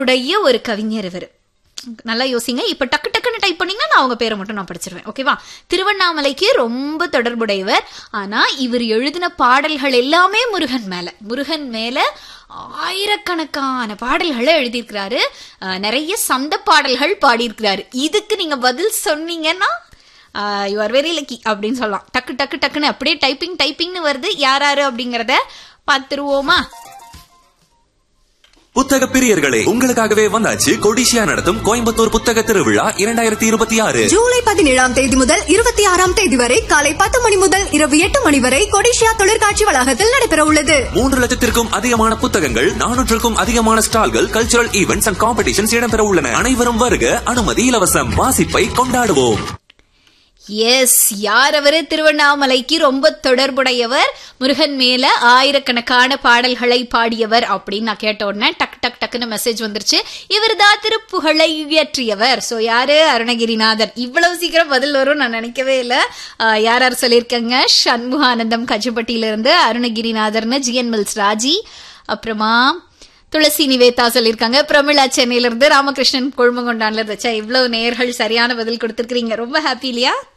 உடைய ஒரு கவிஞர் இவர் நல்லா யோசிங்க இப்ப டக்கு டக்குன்னு டைப் பண்ணீங்கன்னா நான் அவங்க பேரை மட்டும் நான் படிச்சிருவேன் ஓகேவா திருவண்ணாமலைக்கு ரொம்ப தொடர்புடையவர் ஆனா இவர் எழுதின பாடல்கள் எல்லாமே முருகன் மேல முருகன் மேல ஆயிரக்கணக்கான பாடல்களை எழுதியிருக்கிறாரு அஹ், நிறைய சந்த பாடல்கள் பாடியிருக்கிறாரு இதுக்கு நீங்க பதில் சொன்னீங்கன்னா யூ ஆர் வெரி லக்கி அப்படின்னு சொல்லலாம் டக்கு டக்கு டக்குன்னு அப்படியே டைப்பிங் டைப்பிங்னு வருது யார் யாரு அப்படிங்கறத பார்த்துருவோமா புத்தக பிரியர்களே உங்களுக்காகவே வந்தாச்சு கொடிசியா நடத்தும் கோயம்புத்தூர் புத்தக திருவிழா இரண்டாயிரத்தி இருபத்தி ஆறு ஜூலை பதினேழாம் தேதி முதல் இருபத்தி ஆறாம் தேதி வரை காலை பத்து மணி முதல் இரவு எட்டு மணி வரை கொடிஷியா தொழிற்காட்சி வளாகத்தில் நடைபெற உள்ளது மூன்று லட்சத்திற்கும் அதிகமான புத்தகங்கள் நானூற்றுக்கும் அதிகமான ஸ்டால்கள் கல்ச்சுரல் ஈவெண்ட்ஸ் அண்ட் காம்படிஷன்ஸ் இடம்பெற உள்ளன அனைவரும் வருக அனுமதி இலவசம் வாசிப்பை கொண்டாடுவோம் எஸ் யார் அவரு திருவண்ணாமலைக்கு ரொம்ப தொடர்புடையவர் முருகன் மேல ஆயிரக்கணக்கான பாடல்களை பாடியவர் அப்படின்னு நான் கேட்ட உடனே டக் டக் டக்குன்னு மெசேஜ் வந்துருச்சு இவர் தான் திருப்புகழை இயற்றியவர் சோ யாரு அருணகிரிநாதர் இவ்வளவு சீக்கிரம் பதில் வரும் நான் நினைக்கவே இல்ல ஆஹ், யார் யார் சொல்லியிருக்காங்க சண்முகானந்தம் கஜப்பட்டியில இருந்து அருணகிரிநாதர்னு ஜிஎன் மில்ஸ் ராஜி அப்புறமா துளசி நிவேதா சொல்லியிருக்காங்க பிரமிளா சென்னையில இருந்து ராமகிருஷ்ணன் கொழுமங்கொண்டான்ல இருந்து ச்சே, இவ்வளவு நேயர்கள் சரியான பதில் கொடுத்திருக்கீங்க ரொம்ப ஹாப்பி இல்லையா